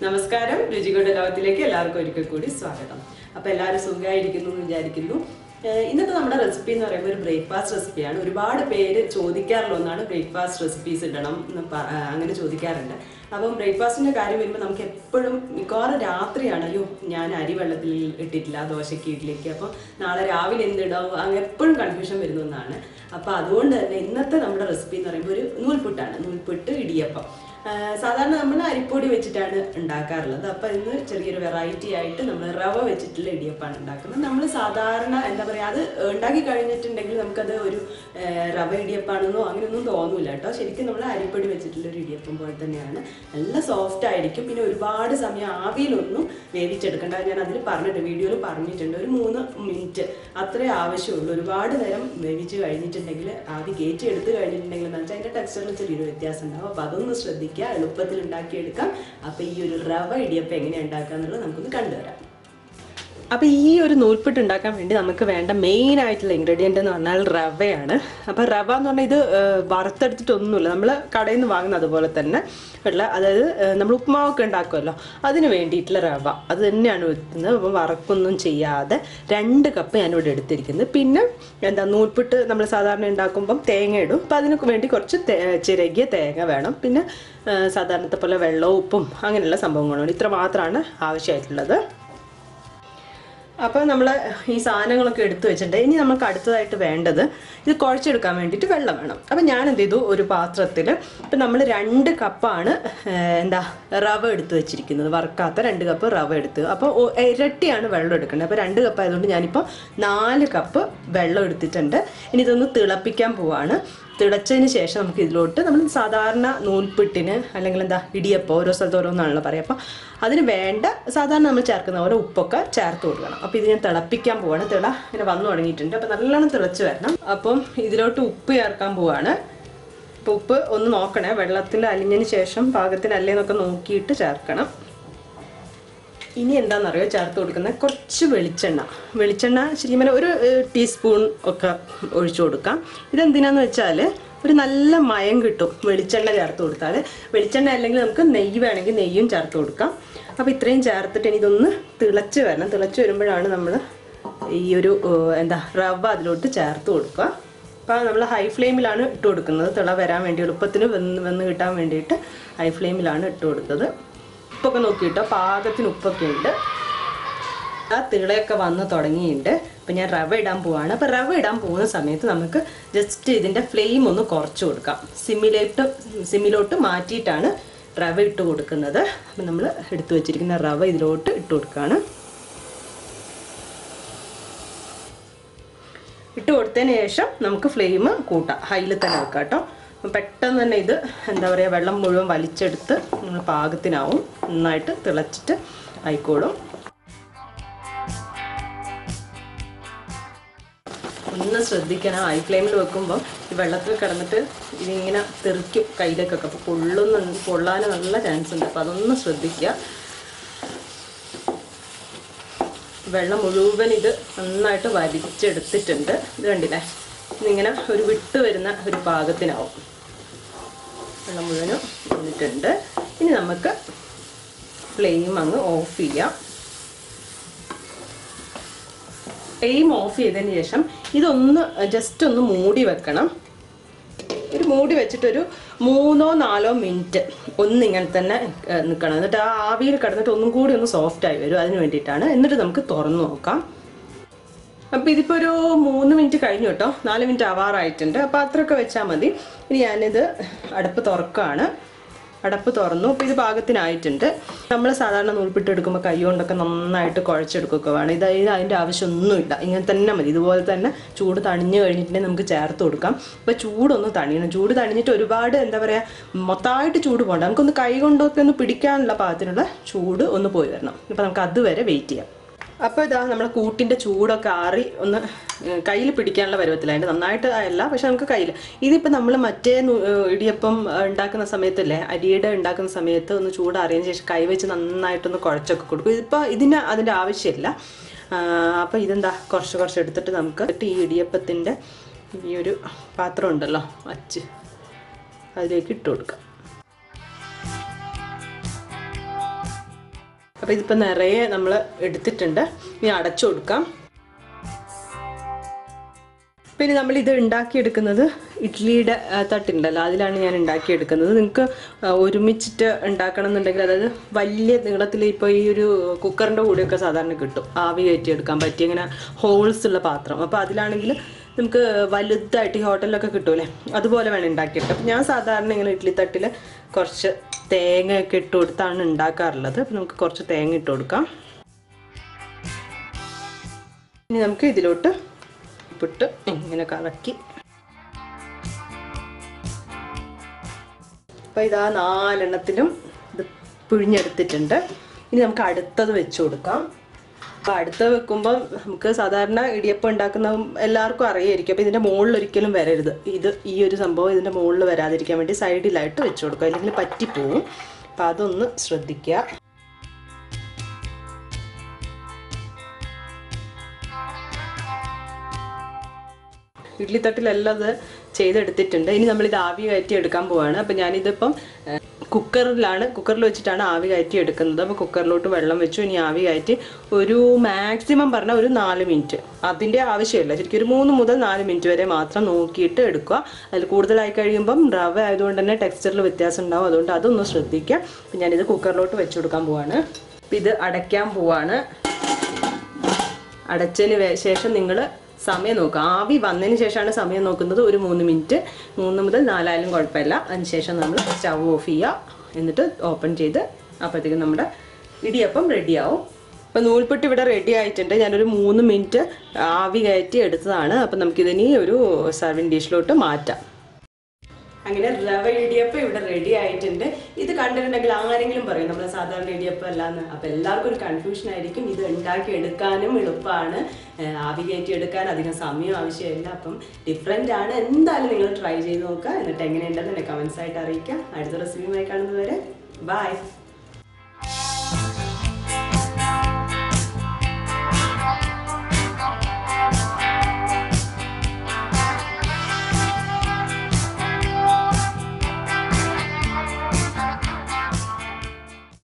നമസ്കാരം രുചികളുടെ ലോകത്തിലേക്ക് എല്ലാവർക്കും ഒരിക്കൽ കൂടി സ്വാഗതം അപ്പോൾ എല്ലാവരും സുഖമായിരിക്കുന്നു എന്ന് വിചാരിക്കുന്നു ഏഹ് ഇന്നത്തെ നമ്മുടെ റെസിപ്പി എന്ന് പറയുമ്പോൾ ഒരു ബ്രേക്ക്ഫാസ്റ്റ് റെസിപ്പിയാണ് ഒരുപാട് പേര് ചോദിക്കാറുള്ള ഒന്നാണ് ബ്രേക്ക്ഫാസ്റ്റ് റെസിപ്പീസ് ഇടണം എന്ന് പ- ആ, അങ്ങനെ ചോദിക്കാറുണ്ട് അപ്പം ബ്രേക്ക്ഫാസ്റ്റിന്റെ കാര്യം വരുമ്പോൾ നമുക്ക് എപ്പോഴും മിക്കവാറും രാത്രിയാണ് അയ്യോ ഞാൻ അരി വെള്ളത്തിൽ ഇട്ടിട്ടില്ല ദോശയ്ക്ക് ഇഡ്ഡലിക്ക് അപ്പം നാളെ രാവിലെ എന്തിടാവും അങ്ങനെ എപ്പോഴും കൺഫ്യൂഷൻ വരുന്ന ഒന്നാണ് അപ്പം അതുകൊണ്ട് തന്നെ ഇന്നത്തെ നമ്മുടെ റെസിപ്പി എന്ന് പറയുമ്പോൾ ഒരു നൂൽപുട്ടാണ് നൂൽപുട്ട് ഇടിയപ്പം ആ, സാധാരണ നമ്മൾ അരിപ്പൊടി വെച്ചിട്ടാണ് ഉണ്ടാക്കാറുള്ളത് അപ്പം ഇന്ന് ചെറിയൊരു വെറൈറ്റി ആയിട്ട് നമ്മൾ റവ വെച്ചിട്ടുള്ള ഇടിയപ്പമാണ് ഉണ്ടാക്കുന്നത് നമ്മൾ സാധാരണ എന്താ പറയുക അത് ഉണ്ടാക്കി കഴിഞ്ഞിട്ടുണ്ടെങ്കിൽ നമുക്കത് ഒരു ആ, റവ ഇടിയപ്പാണെന്നോ അങ്ങനെയൊന്നും തോന്നൂല കേട്ടോ ശരിക്കും നമ്മൾ അരിപ്പൊടി വെച്ചിട്ടുള്ള ഒരു ഇടിയപ്പം പോലെ തന്നെയാണ് നല്ല സോഫ്റ്റ് ആയിരിക്കും പിന്നെ ഒരുപാട് സമയം ആവിയിലൊന്നും വേവിച്ചെടുക്കേണ്ട ഞാൻ അതിൽ പറഞ്ഞിട്ട് വീഡിയോയിൽ പറഞ്ഞിട്ടുണ്ട് ഒരു മൂന്ന് മിനിറ്റ് അത്രേ ആവശ്യമുള്ളൂ ഒരുപാട് നേരം വേവിച്ച് കഴിഞ്ഞിട്ടുണ്ടെങ്കിൽ ആവി കയറ്റി എടുത്ത് കഴിഞ്ഞിട്ടുണ്ടെങ്കിൽ എന്ന് വെച്ചാൽ അതിൻ്റെ ടെക്സ്ചറിൽ ചെറിയൊരു വ്യത്യാസം ഉണ്ടാവും അപ്പോൾ അതൊന്ന് ശ്രദ്ധിക്കുക എളുപ്പത്തിൽ ഉണ്ടാക്കിയെടുക്കാം അപ്പോൾ ഈ ഒരു റവ ഇടിയപ്പം എങ്ങനെയാണ് ഉണ്ടാക്കുക എന്നുള്ളത് നമുക്കൊന്ന് കണ്ടുവരാം അപ്പോൾ ഈ ഒരു നൂൽപുട്ട് ഉണ്ടാക്കാൻ വേണ്ടി നമുക്ക് വേണ്ട മെയിൻ ആയിട്ടുള്ള ഇൻഗ്രീഡിയൻ്റ് എന്ന് പറഞ്ഞാൽ റവയാണ് അപ്പോൾ റവ എന്ന് പറഞ്ഞാൽ ഇത് ഏഹ്, വറുത്തെടുത്തിട്ടൊന്നുമില്ല നമ്മൾ കടയിൽ നിന്ന് വാങ്ങുന്ന അതുപോലെ തന്നെ ഉള്ള അതായത് ഏഹ്, നമ്മൾ ഉപ്മാവൊക്കെ ഉണ്ടാക്കുമല്ലോ അതിന് വേണ്ടിയിട്ടുള്ള റവ അത് തന്നെയാണ് വെക്കുന്നത് അപ്പം വറക്കൊന്നും ചെയ്യാതെ രണ്ട് കപ്പ് ഞാനിവിടെ എടുത്തിരിക്കുന്നത് പിന്നെ എന്താ നൂൽപുട്ട് നമ്മൾ സാധാരണ ഉണ്ടാക്കുമ്പം തേങ്ങ ഇടും അപ്പം അതിന് വേണ്ടി കുറച്ച് തേ- ചിരകിയ തേങ്ങ വേണം പിന്നെ ഏഹ്, സാധാരണത്തെ പോലെ വെള്ളവും ഉപ്പും അങ്ങനെയുള്ള സംഭവങ്ങളും ഇത്ര മാത്രമാണ് ആവശ്യമായിട്ടുള്ളത് അപ്പോൾ നമ്മൾ ഈ സാധനങ്ങളൊക്കെ എടുത്തു വെച്ചിട്ടുണ്ട് ഇനി നമുക്ക് അടുത്തതായിട്ട് വേണ്ടത് ഇത് കുഴച്ചെടുക്കാൻ വേണ്ടിയിട്ട് വെള്ളം വേണം അപ്പോൾ ഞാൻ എന്ത് ചെയ്തു ഒരു പാത്രത്തിൽ ഇപ്പം നമ്മൾ രണ്ട് കപ്പാണ് എന്താ റവ എടുത്ത് വെച്ചിരിക്കുന്നത് വറുക്കാത്ത രണ്ട് കപ്പ് റവ എടുത്ത് അപ്പോൾ ഒ- ഇരട്ടിയാണ് വെള്ളം എടുക്കേണ്ടത് അപ്പോൾ രണ്ട് കപ്പ് ആയതുകൊണ്ട് ഞാനിപ്പോൾ നാല് കപ്പ് വെള്ളം എടുത്തിട്ടുണ്ട് ഇനി ഇതൊന്ന് തിളപ്പിക്കാൻ പോവാണ് തിളച്ചതിന് ശേഷം നമുക്ക് ഇതിലോട്ട് നമ്മൾ സാധാരണ നൂൽപ്പിട്ടിന് അല്ലെങ്കിൽ എന്താ ഇടിയപ്പം ഓരോ സ്ഥലത്ത് ഓരോന്നാണല്ലോ പറയുക അപ്പോൾ അതിന് വേണ്ട സാധാരണ നമ്മൾ ചേർക്കുന്ന പോലെ ഉപ്പൊക്കെ ചേർത്ത് കൊടുക്കണം അപ്പോൾ ഇത് ഞാൻ തിളപ്പിക്കാൻ പോവാണ് തിള ഇങ്ങനെ വന്നു തുടങ്ങിയിട്ടുണ്ട് അപ്പോൾ നല്ലോണം തിളച്ച് വരണം അപ്പം ഇതിലോട്ട് ഉപ്പ് ചേർക്കാൻ പോവാണ് അപ്പോൾ ഉപ്പ് ഒന്ന് നോക്കണേ വെള്ളത്തിൽ അലിഞ്ഞതിന് ശേഷം പാകത്തിനല്ലേ എന്നൊക്കെ നോക്കിയിട്ട് ചേർക്കണം ഇനി എന്താണെന്നറിയോ ചേർത്ത് കൊടുക്കുന്നത് കുറച്ച് വെളിച്ചെണ്ണ വെളിച്ചെണ്ണ ശരിക്കും പറഞ്ഞാൽ ഒരു ഏഹ്, ടീസ്പൂൺ ഒക്കെ ഒഴിച്ചു കൊടുക്കാം ഇതെന്തിനാന്ന് വെച്ചാൽ ഒരു നല്ല മയം കിട്ടും വെളിച്ചെണ്ണ ചേർത്ത് കൊടുത്താൽ വെളിച്ചെണ്ണ അല്ലെങ്കിൽ നമുക്ക് നെയ്യ് വേണമെങ്കിൽ നെയ്യും ചേർത്ത് കൊടുക്കാം അപ്പോൾ ഇത്രയും ചേർത്തിട്ട് ഇനി ഇതൊന്ന് തിളച്ച് വരണം തിളച്ച് വരുമ്പോഴാണ് നമ്മൾ ഈ ഒരു ഏഹ്, എന്താ റവ അതിലോട്ട് ചേർത്ത് കൊടുക്കുക അപ്പോൾ നമ്മൾ ഹൈ ഫ്ലെയിമിലാണ് ഇട്ട് കൊടുക്കുന്നത് തിള വരാൻ വേണ്ടി എളുപ്പത്തിന് വെന്ന് വെന്ന് കിട്ടാൻ വേണ്ടിയിട്ട് ഹൈ ഫ്ലെയിമിലാണ് ഇട്ട് കൊടുത്തത് ഉപ്പൊക്കെ നോക്കിയിട്ടോ പാകത്തിന് ഉപ്പൊക്കെ ഉണ്ട് ആ തിളയൊക്കെ വന്ന് തുടങ്ങിയിട്ടുണ്ട് അപ്പം ഞാൻ റവ ഇടാൻ പോവാണ് അപ്പം റവ ഇടാൻ പോകുന്ന സമയത്ത് നമുക്ക് ജസ്റ്റ് ഇതിൻ്റെ ഫ്ലെയിം ഒന്ന് കുറച്ച് കൊടുക്കാം സിമ്മിലോട്ട് സിമ്മിലോട്ട് മാറ്റിയിട്ടാണ് റവ ഇട്ട് കൊടുക്കുന്നത് അപ്പം നമ്മൾ എടുത്തു വെച്ചിരിക്കുന്ന റവ ഇതിലോട്ട് ഇട്ട് കൊടുക്കുകയാണ് ഇട്ട് കൊടുത്തതിന് ശേഷം നമുക്ക് ഫ്ലെയിം കൂട്ടാം ഹൈയിൽ തന്നെ വെക്കാം കേട്ടോ അപ്പം പെട്ടെന്ന് തന്നെ ഇത് എന്താ പറയുക വെള്ളം മുഴുവൻ വലിച്ചെടുത്ത് നമ്മൾ പാകത്തിനാവും നന്നായിട്ട് തിളച്ചിട്ട് ആയിക്കോളും ഒന്ന് ശ്രദ്ധിക്കണം ഹൈ ഫ്ലെയിമിൽ വെക്കുമ്പോൾ ഈ വെള്ളത്തിൽ കിടന്നിട്ട് ഇതിങ്ങനെ തെറിക്കും കയ്യിലേക്കൊക്കെ അപ്പോൾ പൊള്ളുന്ന പൊള്ളാൻ നല്ല ചാൻസ് ഉണ്ട് അപ്പോൾ അതൊന്ന് ശ്രദ്ധിക്കുക വെള്ളം മുഴുവൻ ഇത് നന്നായിട്ട് വലിച്ചെടുത്തിട്ടുണ്ട് ഇത് കണ്ടില്ലേ ഇതിങ്ങനെ ഒരു വിട്ട് വരുന്ന ഒരു പാകത്തിനാവും വെള്ളം മുഴുവനും വന്നിട്ടുണ്ട് ഇനി നമുക്ക് ഫ്ലെയിം അങ്ങ് ഓഫ് ചെയ്യാം ഫ്ലെയിം ഓഫ് ചെയ്തതിന് ശേഷം ഇതൊന്ന് ജസ്റ്റ് ഒന്ന് മൂടി വെക്കണം ഒരു മൂടി വെച്ചിട്ടൊരു മൂന്നോ നാലോ മിനിറ്റ് ഒന്ന് ഇങ്ങനെ തന്നെ ഏഹ്, നിൽക്കണം എന്നിട്ട് ആ ആവിയിൽ കിടന്നിട്ട് ഒന്നും കൂടി ഒന്ന് സോഫ്റ്റ് ആയി വരും അതിന് വേണ്ടിയിട്ടാണ് എന്നിട്ട് നമുക്ക് തുറന്നു നോക്കാം അപ്പോൾ ഇതിപ്പോൾ ഒരു മൂന്ന് മിനിറ്റ് കഴിഞ്ഞു കേട്ടോ നാല് മിനിറ്റ് ആവാറായിട്ടുണ്ട് അപ്പോൾ അത്രയൊക്കെ വെച്ചാൽ മതി ഇനി ഞാനിത് അടുപ്പ് തുറക്കുകയാണ് അടപ്പ് തുറന്നു അപ്പോൾ ഇത് പാകത്തിനായിട്ടുണ്ട് നമ്മൾ സാധാരണ നൂൽപ്പിട്ട് എടുക്കുമ്പോൾ കൈ കൊണ്ടൊക്കെ നന്നായിട്ട് കുഴച്ചെടുക്കുകയൊക്കെ വേണം ഇത് ഇത് അതിൻ്റെ ആവശ്യമൊന്നുമില്ല ഇങ്ങനെ തന്നെ മതി ഇതുപോലെ തന്നെ ചൂട് തണിഞ്ഞു കഴിഞ്ഞിട്ടുണ്ടെങ്കിൽ നമുക്ക് ചേർത്ത് കൊടുക്കാം അപ്പോൾ ചൂടൊന്ന് തണിയണം ചൂട് തണിഞ്ഞിട്ട് ഒരുപാട് എന്താ പറയുക മൊത്തമായിട്ട് ചൂട് പോകണ്ട നമുക്കൊന്ന് കൈ കൊണ്ടൊക്കെ ഒന്ന് പിടിക്കാനുള്ള പാകത്തിനുള്ള ചൂട് ഒന്ന് പോയി വരണം അപ്പോൾ നമുക്ക് അതുവരെ വെയിറ്റ് ചെയ്യാം അപ്പോൾ ഇതാ നമ്മുടെ കൂട്ടിൻ്റെ ചൂടൊക്കെ ആറി ഒന്ന് കയ്യിൽ പിടിക്കാനുള്ള പരുവത്തിലായിട്ട് നന്നായിട്ട് അല്ല പക്ഷെ നമുക്ക് കയ്യിൽ ഇതിപ്പോൾ നമ്മൾ മറ്റേ നു- ഏഹ് ഇടിയപ്പം ഏഹ് ഉണ്ടാക്കുന്ന സമയത്തല്ലേ അരിയുടെ ഉണ്ടാക്കുന്ന സമയത്ത് ഒന്ന് ചൂടാറിയതിന് ശേഷം കൈ വെച്ച് നന്നായിട്ടൊന്ന് കുഴച്ചൊക്കെ കൊടുക്കും ഇതിപ്പോൾ ഇതിന് അതിൻ്റെ ആവശ്യമില്ല അപ്പോൾ ഇതെന്താ കുറച്ച് കുറച്ച് എടുത്തിട്ട് നമുക്ക് ഈ ഇടിയപ്പത്തിൻ്റെ ഈ ഒരു പാത്രം ഉണ്ടല്ലോ അച്ച് അതിലേക്ക് ഇട്ട് കൊടുക്കാം അപ്പോൾ ഇതിപ്പോൾ നിറയെ നമ്മൾ എടുത്തിട്ടുണ്ട് ഇനി അടച്ചു കൊടുക്കാം പിന്നെ നമ്മൾ ഇത് ഉണ്ടാക്കിയെടുക്കുന്നത് ഇഡ്ഡലിയുടെ ആ, തട്ടുണ്ടല്ലോ അതിലാണ് ഞാൻ ഉണ്ടാക്കിയെടുക്കുന്നത് നിങ്ങൾക്ക് ആ, ഒരുമിച്ചിട്ട് ഉണ്ടാക്കണം എന്നുണ്ടെങ്കിൽ അതായത് വലിയ നീളത്തിൽ ഇപ്പോൾ ഈ ഒരു കുക്കറിൻ്റെ കൂടെയൊക്കെ സാധാരണ കിട്ടും ആവി കയറ്റിയെടുക്കാൻ പറ്റിയ ഇങ്ങനെ ഹോൾസ് ഉള്ള പാത്രം അപ്പോൾ അതിലാണെങ്കിൽ നമുക്ക് വലുതായിട്ട് ഈ ഹോട്ടലിലൊക്കെ കിട്ടൂലേ അതുപോലെ വേണം ഉണ്ടാക്കിയെടുക്കാം അപ്പം ഞാൻ സാധാരണ ഇങ്ങനെ ഇഡ്ഡലി തട്ടിൽ കുറച്ച് തേങ്ങ ഒക്കെ ഇട്ട് കൊടുത്താണ് ഉണ്ടാക്കാറുള്ളത് അപ്പം നമുക്ക് കുറച്ച് തേങ്ങ ഇട്ട് കൊടുക്കാം ഇനി നമുക്ക് ഇതിലോട്ട് ഉപ്പിട്ട് ഇങ്ങനെ കറക്കി അപ്പോൾ ഇതാ നാലെണ്ണത്തിലും ഇത് പിഴിഞ്ഞെടുത്തിട്ടുണ്ട് ഇനി നമുക്ക് അടുത്തത് വെച്ച് കൊടുക്കാം അപ്പോൾ അടുത്ത വെക്കുമ്പോൾ നമുക്ക് സാധാരണ ഇടിയപ്പം ഉണ്ടാക്കുന്ന എല്ലാവർക്കും അറിയായിരിക്കും അപ്പോൾ ഇതിൻ്റെ മുകളിൽ ഒരിക്കലും വരരുത് ഇത് ഈ ഒരു സംഭവം ഇതിൻ്റെ മുകളിൽ വരാതിരിക്കാൻ വേണ്ടി സൈഡിലായിട്ട് വെച്ച് കൊടുക്കുക അല്ലെങ്കിൽ പറ്റിപ്പോവും അപ്പോൾ അതൊന്ന് ശ്രദ്ധിക്കുക ഇഡ്ലി തട്ടിലെല്ലാം അത് ചെയ്തെടുത്തിട്ടുണ്ട് ഇനി നമ്മളിത് ആവി കയറ്റി എടുക്കാൻ പോവാണ് അപ്പം ഞാനിതിപ്പം ഏഹ്, കുക്കറിലാണ് കുക്കറിൽ വെച്ചിട്ടാണ് ആവി കയറ്റി എടുക്കുന്നത് അപ്പോൾ കുക്കറിലോട്ട് വെള്ളം വെച്ചു ഇനി ആവി കയറ്റി ഒരു മാക്സിമം പറഞ്ഞാൽ ഒരു നാല് മിനിറ്റ് അതിൻ്റെ ആവശ്യമില്ല ശരിക്കും ഒരു മൂന്ന് മുതൽ നാല് മിനിറ്റ് വരെ മാത്രം നോക്കിയിട്ട് എടുക്കുക അതിൽ കൂടുതലായി കഴിയുമ്പം റവ ആയതുകൊണ്ട് തന്നെ ടെക്സ്ചറിൽ വ്യത്യാസം ഉണ്ടാവും അതുകൊണ്ട് അതൊന്ന് ശ്രദ്ധിക്കുക അപ്പം ഞാനിത് കുക്കറിലോട്ട് വെച്ച് കൊടുക്കാൻ പോവാണ് അപ്പം ഇത് അടയ്ക്കാൻ പോവാണ് അടച്ചതിന് വേ- ശേഷം നിങ്ങൾ സമയം നോക്കുക ആവി വന്നതിന് ശേഷമാണ് സമയം നോക്കുന്നത് ഒരു മൂന്ന് മിനിറ്റ് മൂന്ന് മുതൽ നാലായാലും കുഴപ്പമില്ല അതിന് ശേഷം നമ്മൾ സ്റ്റവ് ഓഫ് ചെയ്യുക എന്നിട്ട് ഓപ്പൺ ചെയ്ത് അപ്പോഴത്തേക്കും നമ്മുടെ ഇടിയപ്പം റെഡിയാവും അപ്പോൾ നൂൽപ്പെട്ട് ഇവിടെ റെഡി ആയിട്ടുണ്ട് ഞാനൊരു മൂന്ന് മിനിറ്റ് ആവി കയറ്റി എടുത്തതാണ് അപ്പം നമുക്കിതിനി ഒരു സർവിങ് ഡിഷിലോട്ട് മാറ്റാം അങ്ങനെ റവ ഇടിയപ്പം ഇവിടെ റെഡി ആയിട്ടുണ്ട് ഇത് കണ്ടിട്ടുണ്ടെങ്കിൽ ആരെങ്കിലും പറയും നമ്മൾ സാധാരണ ഇടിയപ്പം അല്ലാന്ന് അപ്പൊ എല്ലാവർക്കും ഒരു കൺഫ്യൂഷൻ ആയിരിക്കും ഇത് ഉണ്ടാക്കി എടുക്കാനും എളുപ്പമാണ് ഏഹ് ആവി കയറ്റി എടുക്കാൻ അധികം സമയം ആവശ്യമില്ല അപ്പം ഡിഫറെൻ്റ് ആണ് എന്തായാലും നിങ്ങൾ ട്രൈ ചെയ്ത് നോക്കുക എന്നിട്ട് എങ്ങനെയുണ്ടെന്ന് എന്നെ കമൻസ് ആയിട്ട് അറിയിക്കാം അടുത്ത റെസിപ്പിയുമായി കാണുന്നതുവരെ ബൈ